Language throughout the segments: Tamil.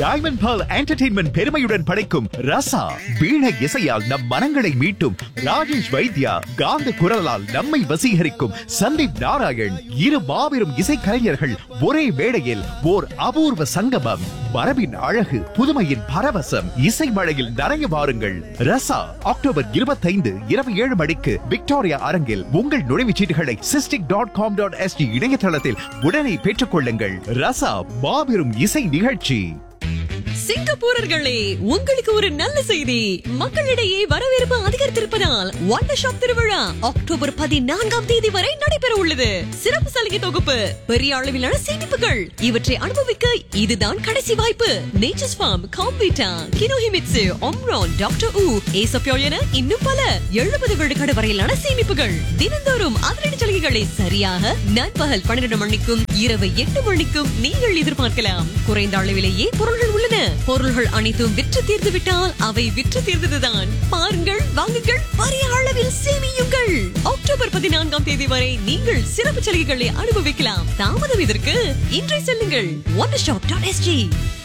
டைமண்ட் Pearl என்டர்டெயின்மெண்ட் பெருமையுடன் படைக்கும் ரசா வீணை இசையால் நம் மனங்களை மீட்டும் ராஜேஷ் வைத்யா காந்த குரலால் நம்மை வசீகரிக்கும் சந்தீப் நாராயண் இரு மாபெரும் இசைக்கலைஞர்கள் ஒரே மேடையில் ஓர் அபூர்வ சங்கமம் மரபின் அழகு புதுமையின் பரவசம் இசை மழையில் நனைய வாருங்கள் ரசா அக்டோபர் இருபத்தைந்து இரவு ஏழு மணிக்கு விக்டோரியா அரங்கில் உங்கள் நுழைவுச் சீட்டுகளை சிஸ்டிக் டாட் காம் டாட் எஸ்டி இணையதளத்தில் உடனே பெற்றுக் கொள்ளுங்கள் ரசா மாபெரும் இசை நிகழ்ச்சி சிங்கப்பூரர்களே உங்களுக்கு ஒரு நல்ல செய்தி மக்களிடையே வரவேற்பு அதிகரித்திருப்பதால் ஒண்டர் ஷாப் திருவிழா அக்டோபர் பதினான்காம் தேதி வரை நடைபெற உள்ளது சிறப்பு சலுகை தொகுப்பு பெரிய அளவிலான சேமிப்புகள் இவற்றை அனுபவிக்க இதுதான் கடைசி வாய்ப்பு நேச்சர்ஸ் ஃபார்ம் காம்பீட்டா கினோஹிமிட்சு ஒம்ரான் டாக்டர் ஊ ஏசப்யோ என இன்னும் பல எழுபது விழுக்காடு வரையிலான சேமிப்புகள் தினந்தோறும் அதிரடி சலுகைகளை சரியாக நண்பகல் பன்னிரண்டு மணிக்கும் இரவு எட்டு மணிக்கும் நீங்கள் எதிர்பார்க்கலாம் குறைந்த அளவிலேயே பொருள்கள் உள்ளன பொருள்கள் அனைத்தும் விற்று தீர்ந்து விட்டால் அவை விற்று தீர்ந்ததுதான் பாருங்கள் வாங்குங்கள் பெரிய அளவில் சேமியுங்கள் அக்டோபர் பதினான்காம் தேதி வரை நீங்கள் சிறப்பு சலுகைகளை அனுபவிக்கலாம் தாமதம் இதற்கு இன்றை செல்லுங்கள் ஒன் ஷாப் டாட் எஸ்ஜி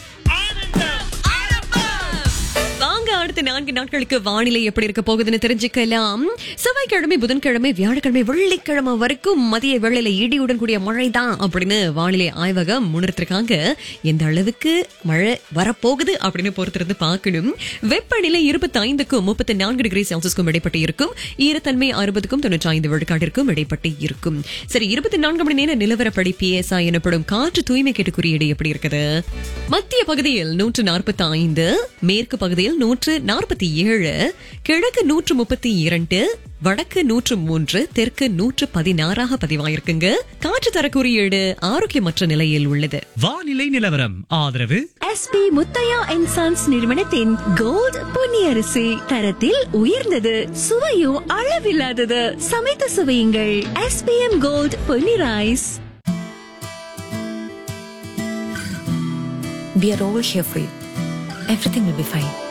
வாங்க அடுத்த நான்கு நாட்களுக்கு வானிலை எப்படி இருக்க போகுதுன்னு தெரிஞ்சுக்கலாம் செவ்வாய்க்கிழமை புதன்கிழமை வியாழக்கிழமை வெள்ளிக்கிழமை வரைக்கும் மதிய வேளையில இடியுடன் கூடிய மழை தான் அப்படின்னு வானிலை ஆய்வகம் முன்னிறுத்திருக்காங்க எந்த அளவுக்கு மழை வரப்போகுது அப்படின்னு பொறுத்திருந்து பார்க்கணும் வெப்பநிலை இருபத்தி ஐந்துக்கும் முப்பத்தி நான்கு டிகிரி செல்சியஸ்க்கும் இடைப்பட்டு இருக்கும் ஈரத்தன்மை அறுபதுக்கும் தொண்ணூற்றி ஐந்து விழுக்காட்டிற்கும் இடைப்பட்டு இருக்கும் சரி இருபத்தி நான்கு மணி நேர நிலவரப்படி பிஎஸ்ஐ எனப்படும் காற்று தூய்மை கேட்டு குறியீடு எப்படி இருக்குது மத்திய பகுதியில் நூற்று நாற்பத்தி ஐந்து மேற்கு பகுதியில் நூற்று நாற்பத்தி ஏழு கிழக்கு நூற்று முப்பத்தி இரண்டு வடக்கு நூற்று மூன்று தெற்கு நூற்று பதினாறாக பதிவாயிருக்குங்க காற்று தர குறியீடு ஆரோக்கியமற்ற நிலையில் உள்ளது வானிலை நிலவரம் ஆதரவு எஸ்பி முத்தையா அண்ட் சன்ஸ் நிறுவனத்தின் கோல்ட் பொன்னியரிசி தரத்தில் உயர்ந்தது சுவையும் அளவில்லாதது சமைத்து சுவையுங்கள் SPM gold Ponni rice We are all here for you. Everything will be fine.